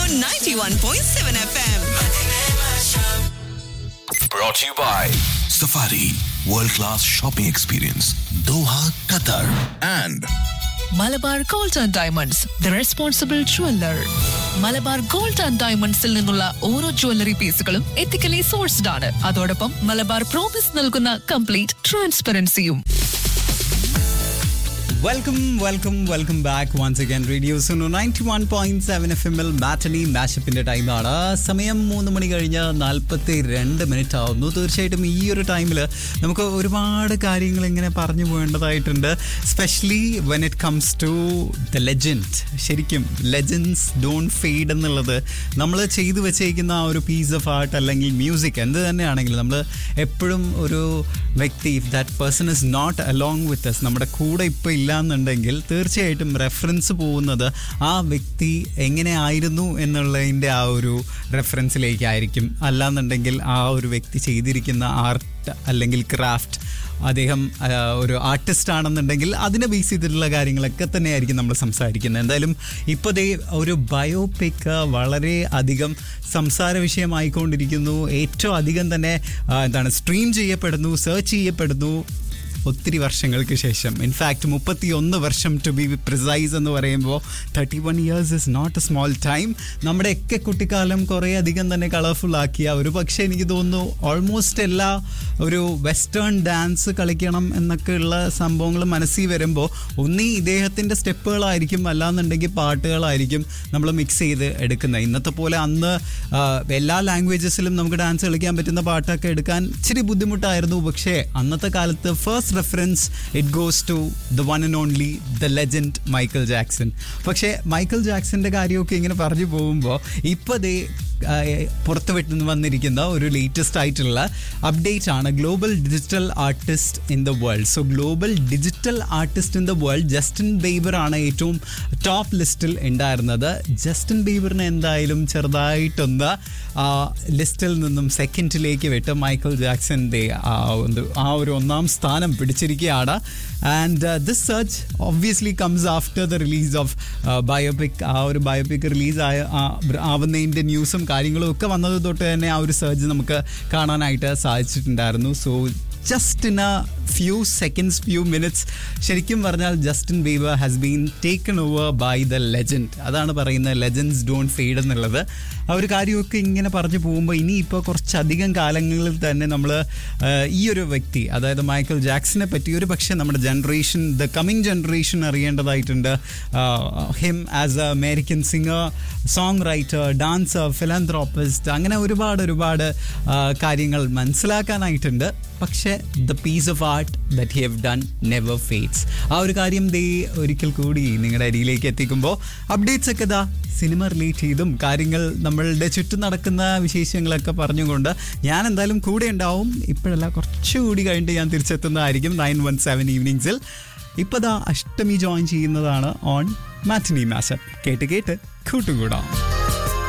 on 91.7 FM. Brought to you by Safari World Class Shopping Experience Doha, Qatar and Malabar gold and diamonds the responsible jeweller Malabar gold and ഡയമണ്ട്സിൽ നിന്നുള്ള ഓരോ jewellery പീസുകളും ethically sourced ആണ് അതോടൊപ്പം Malabar promise നൽകുന്ന complete ട്രാൻസ്പെറൻസിയും welcome welcome welcome back once again radio Sunu ninety one point seven F എമ്മിൽ matinee മാഷപ്പിന്റെ ടൈമാണ് സമയം മൂന്ന് മണി കഴിഞ്ഞ് നാൽപ്പത്തി രണ്ട് മിനിറ്റ് ആവുന്നു തീർച്ചയായിട്ടും ഈ ഒരു ടൈമിൽ നമുക്ക് ഒരുപാട് കാര്യങ്ങൾ ഇങ്ങനെ പറഞ്ഞു പോകേണ്ടതായിട്ടുണ്ട് specially when it comes to the legend ശരിക്കും ലെജൻസ് ഡോണ്ട് ഫെയ്ഡ് എന്നുള്ളത് നമ്മൾ ചെയ്തു വെച്ചേക്കുന്ന ആ ഒരു പീസ് ഓഫ് ആർട്ട് അല്ലെങ്കിൽ മ്യൂസിക് എന്ത് തന്നെയാണെങ്കിലും നമ്മൾ എപ്പോഴും ഒരു വ്യക്തി if that person is not along with us നമ്മുടെ കൂടെ ഇപ്പോൾ ഇല്ലാന്നുണ്ടെങ്കിൽ തീർച്ചയായിട്ടും റെഫറൻസ് പോകുന്നത് ആ വ്യക്തി എങ്ങനെ ആയിരുന്നു എന്നുള്ളതിൻ്റെ ആ ഒരു റെഫറൻസിലേക്കായിരിക്കും അല്ലാന്നുണ്ടെങ്കിൽ ആ ഒരു വ്യക്തി ചെയ്തിരിക്കുന്ന ആർട്ട് അല്ലെങ്കിൽ ക്രാഫ്റ്റ് അദ്ദേഹം ആ, ഒരു ആർട്ടിസ്റ്റ് ആണെന്നുണ്ടെങ്കിൽ അതിനെ ബേസ് ചെയ്തിട്ടുള്ള കാര്യങ്ങളൊക്കെ തന്നെയായിരിക്കും നമ്മൾ സംസാരിക്കുന്നത് എന്തായാലും ഇപ്പോൾ ദേ ഒരു ബയോപിക് വളരെ അധികം സംസാര വിഷയമായിക്കൊണ്ടിരിക്കുന്നു ഏറ്റവും അധികം തന്നെ ആ, എന്താണ് സ്ട്രീം ചെയ്യപ്പെടുന്നു സെർച്ച് ചെയ്യപ്പെടുന്നു ഒത്തിരി വർഷങ്ങൾക്ക് ശേഷം ഇൻഫാക്ട് മുപ്പത്തി ഒന്ന് വർഷം ടു ബി പ്രിസൈസ് എന്ന് പറയുമ്പോൾ thirty one years is not a small time നമ്മുടെയൊക്കെ കുട്ടിക്കാലം കുറേ അധികം തന്നെ കളർഫുൾ ആക്കിയ ഒരു പക്ഷേ എനിക്ക് തോന്നുന്നു ഓൾമോസ്റ്റ് എല്ലാ ഒരു വെസ്റ്റേൺ ഡാൻസ് കളിക്കണം എന്നൊക്കെയുള്ള സംഭവങ്ങൾ മനസ്സിൽ വരുമ്പോൾ ഒന്നീ ഇദ്ദേഹത്തിൻ്റെ സ്റ്റെപ്പുകളായിരിക്കും അല്ലാന്നുണ്ടെങ്കിൽ പാട്ടുകളായിരിക്കും നമ്മൾ മിക്സ് ചെയ്ത് എടുക്കുന്നത് ഇന്നത്തെ പോലെ അന്ന് ആ, എല്ലാ ലാംഗ്വേജസിലും നമുക്ക് ഡാൻസ് കളിക്കാൻ പറ്റുന്ന പാട്ടൊക്കെ എടുക്കാൻ ഇച്ചിരി ബുദ്ധിമുട്ടായിരുന്നു പക്ഷേ അന്നത്തെ കാലത്ത് first reference it goes to the one and only the legend Michael Jackson പക്ഷേ മൈക്കിൾ ജാക്സന്റെ കാര്യമൊക്കെ ഇങ്ങനെ പറഞ്ഞു പോകുമ്പോൾ ഇപ്പോൾ ദേ ആ, പുറത്ത് വിട്ട് വന്നിരിക്കുന്ന ഒരു ലേറ്റസ്റ്റ് ആയിട്ടുള്ള അപ്ഡേറ്റ് ആണ് global digital artist in the world so global digital artist in the world Justin Bieber ആണ് ഏറ്റവും ടോപ്പ് ലിസ്റ്റിൽ ഉണ്ടായിരുന്നത് ജസ്റ്റിൻ ബീബറിനെ എന്തായാലും ചെറുതായിട്ടൊന്ന് ആ ലിസ്റ്റിൽ നിന്നും സെക്കൻഡിലേക്ക് വിട്ട് മൈക്കിൾ ജാക്സന്റെ ആ ഒരു ആ ഒരു ഒന്നാം സ്ഥാനം പിടിച്ചിരിക്കുകയാണ് and this search obviously comes after the release of biopic ആ ഒരു ബയോപിക് റിലീസ് ആയ ആ- ആവുന്നതിൻ്റെ ന്യൂസും കാര്യങ്ങളും ഒക്കെ വന്നത് തൊട്ട് തന്നെ ആ ഒരു സെർച്ച് നമുക്ക് കാണാനായിട്ട് സാധിച്ചിട്ടുണ്ടായിരുന്നു so just in a few seconds few minutes ശരിക്കും പറഞ്ഞാൽ Justin Bieber has been taken over by the legend അതാണ് പറയുന്നത് ലെജൻഡ്സ് ഡോണ്ട് ഫെയ്ഡ് എന്നുള്ളത് ആ ഒരു കാര്യമൊക്കെ ഇങ്ങനെ പറഞ്ഞു പോകുമ്പോൾ ഇനിയിപ്പോൾ കുറച്ചധികം കാലങ്ങളിൽ തന്നെ നമ്മൾ ഈ ഒരു വ്യക്തി അതായത് മൈക്കിൾ ജാക്സനെ പറ്റി ഒരു പക്ഷേ നമ്മുടെ ജനറേഷൻ ദ കമ്മിങ് ജനറേഷൻ അറിയേണ്ടതായിട്ടുണ്ട് him as a American singer song writer dancer philanthropist അങ്ങനെ ഒരുപാട് ഒരുപാട് ആ, കാര്യങ്ങൾ മനസ്സിലാക്കാനായിട്ടുണ്ട് പക്ഷേ the piece of art that he have done never fades ആ ഒരു കാര്യം ദേ ഒരിക്കൽ കൂടി നിങ്ങളുടെ അരിയിലേക്ക് എത്തിക്കുമ്പോൾ അപ്ഡേറ്റ്സ് ഒക്കെ ദാ സിനിമ റിലേറ്റ് ചെയ്തും കാര്യങ്ങൾ നമ്മളുടെ ചുറ്റും നടക്കുന്ന വിശേഷങ്ങളൊക്കെ പറഞ്ഞുകൊണ്ട് ഞാൻ എന്തായാലും കൂടെ ഉണ്ടാവും ഇപ്പോഴല്ല കുറച്ചുകൂടി കഴിഞ്ഞിട്ട് ഞാൻ തിരിച്ചെത്തുന്നതായിരിക്കും നയൻ വൺ സെവൻ ഈവനിങ്സിൽ ഇപ്പോൾ ദാ അഷ്ടമി ജോയിൻ ചെയ്യുന്നതാണ് ഓൺ മാറ്റിനി മാഷപ്പ് കേട്ട് കേട്ട് കൂട്ടുകൂടാം